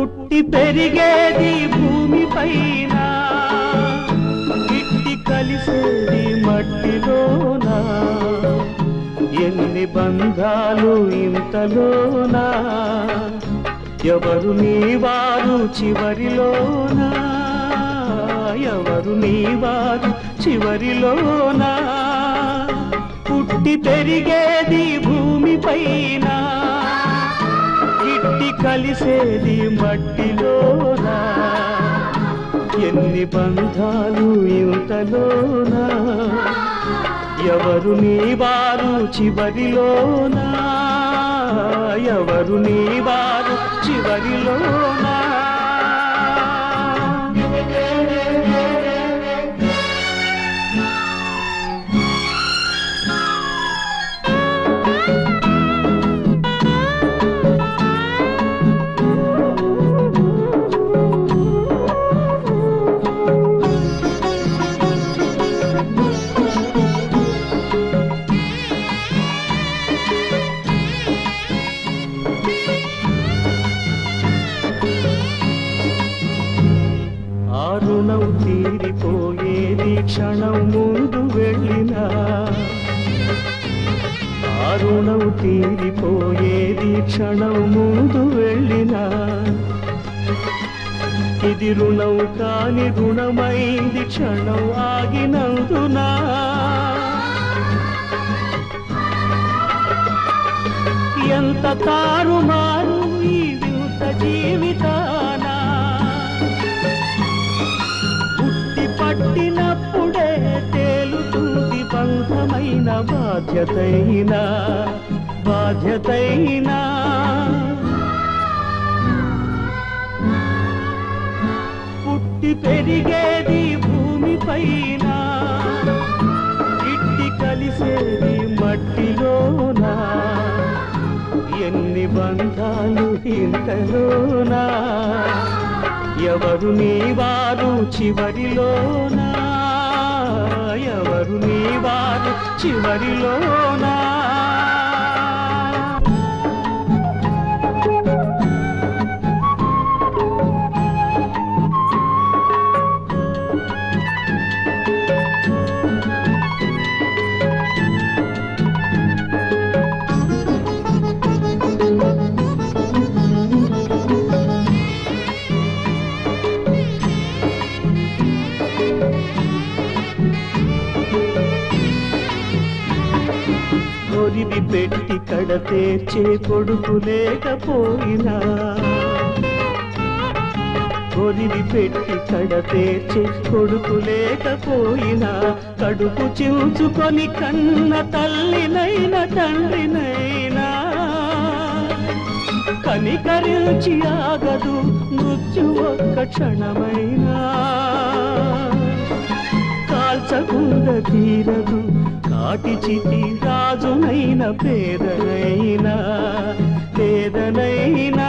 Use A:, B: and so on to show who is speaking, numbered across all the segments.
A: పుట్టి పెరిగేది భూమిపైన ఇట్టి కలిసేది మట్టిలోనా ఎన్ని బంధాలు ఇంతలోనా ఎవరు నీ వారు చివరిలోనా ఎవరు నీ వారు చివరిలోనా పుట్టి పెరిగేది భూమిపైన ఇట్టి కలిసేది మట్టిలోనా ఎన్ని బంధాలు ఇంతలోనా ఎవరు నీ వారు చివరిలోనా ఎవరు నీ వారు చివరిలోనా ఆ రుణం తీరిపోయేది క్షణం ముందు వెళ్ళినా ఆ రుణం తీరిపోయేది క్షణం ముందు వెళ్ళినా ఇది రుణం కాని రుణమైంది క్షణం ఆగినందునా ఎంత తారుమారు ఈ వింత జీవితానా పుట్టి పట్టినప్పుడే తేలుతుంది బంధమైన బాధ్యతైనా బాధ్యతైనా పుట్టి పెరిగేది భూమిపైన ఇట్టి కలిసేది మట్టిలోనా ఎన్ని బంధాలు ఇంతలోనా ఎవరు నీ వారు చివరిలోనా ఎవరు నీ వారు చివరిలోనా కొరివి పెట్టి కడ తీర్చే కొడుకు లేకపోయినా కొరివి పెట్టి కడ తీర్చే కొడుకు లేకపోయినా కడుపు చించుకొని కన్న తల్లినైన తండ్రినైనా కనికరించి ఆగదు మృత్యు ఒక్క క్షణమైనా కాల్చకుండ తీరదు కాటి చితి రాజునైన పేదనైనా పేదనైనా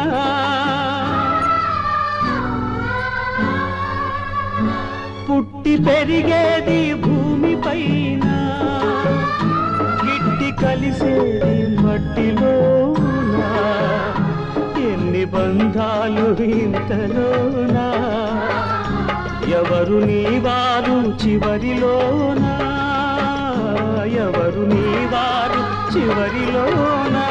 A: పుట్టి పెరిగేది భూమిపైన గిట్టి కలిసేది మట్టిలోనా ఎన్ని బంధాలు ఇంతలోనా ఎవరు నీ వారు చివరిలోనా ఎవరు నీ వారు చివరిలోనా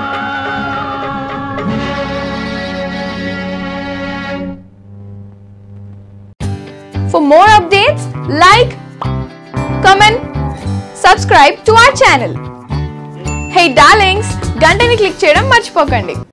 B: For more updates, like, comment, subscribe to our channel. Hey darlings, గంటని click చేయడం మర్చిపోకండి